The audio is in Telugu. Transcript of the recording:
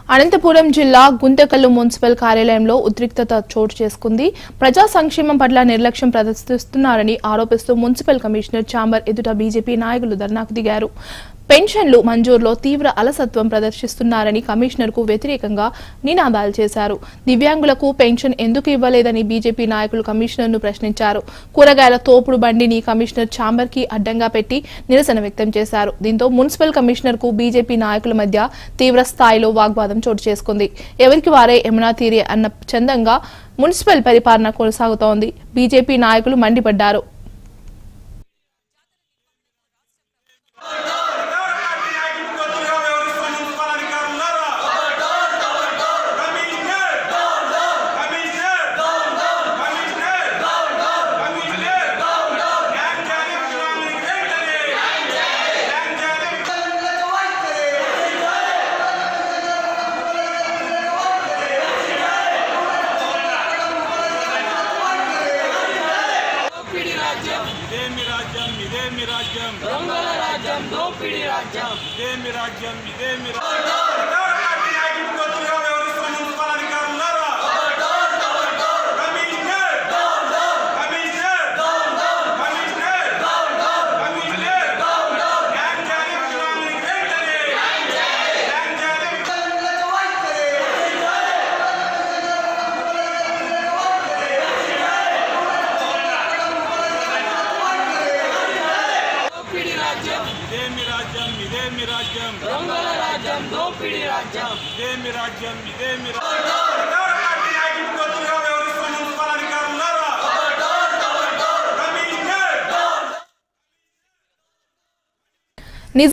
అనంతపురం జిల్లా గుంతకల్లు మున్సిపల్ కార్యాలయంలో ఉద్రిక్తత చోటు చేసుకుంది ప్రజా సంక్షేమం పట్ల నిర్లక్ష్యం ప్రదర్శిస్తున్నారని ఆరోపిస్తూ మున్సిపల్ కమిషనర్ ఛాంబర్ ఎదుట బీజేపీ నాయకులు ధర్నాకు దిగారు పెన్షన్లు మంజూరులో తీవ్ర అలసత్వం ప్రదర్శిస్తున్నారని కమిషనర్ కు వ్యతిరేకంగా నినాదాలు చేశారు దివ్యాంగులకు పెన్షన్ ఎందుకు ఇవ్వలేదని బీజేపీ నాయకులు కమిషనర్ ను ప్రశ్నించారు కూరగాయల తోపుడు బండిని కమిషనర్ ఛాంబర్ కి అడ్డంగా పెట్టి నిరసన వ్యక్తం చేశారు దీంతో మున్సిపల్ కమిషనర్ కు బీజేపీ నాయకుల మధ్య తీవ్ర స్థాయిలో వాగ్వాదం చోటు చేసుకుంది ఎవరికి వారే యమునా తీరే అన్న చందంగా మున్సిపల్ పరిపాలన కొనసాగుతోంది బీజేపీ నాయకులు మండిపడ్డారు కొత్తగా వ్యవహరిస్తున్న మున్సిపల్ అధికారులారా కమిషనర్ కమిషనర్ కమిషనర్ కమిషనర్ న్యాయం చేయాలి విశ్రాంతికి వెంటనే న్యాయం చేయాలి ఇదే మీ రాజ్యం ఇదే మీ రాజ్యం దొంగల రాజ్యం దోపిడీ రాజ్యం ఇదే మీ రాజ్యం ఇదే మీ పార్టీ నాయకులు కొత్తగా వ్యవహరిస్తున్న మున్సిపల్ అధికారులారా కమిషనర్ కమిషనర్ కమిషనర్ కమిషనర్ న్యాయం చేయాలి విశ్రాంతికి వెంటనే న్యాయం చేయాలి ఇదే మీ రాజ్యం ఇదే మీ రాజ్యం దొంగల రాజ్యం దోపిడీ రాజ్యం ఇదే మీ రాజ్యం ఇదే మీ రాజ్యం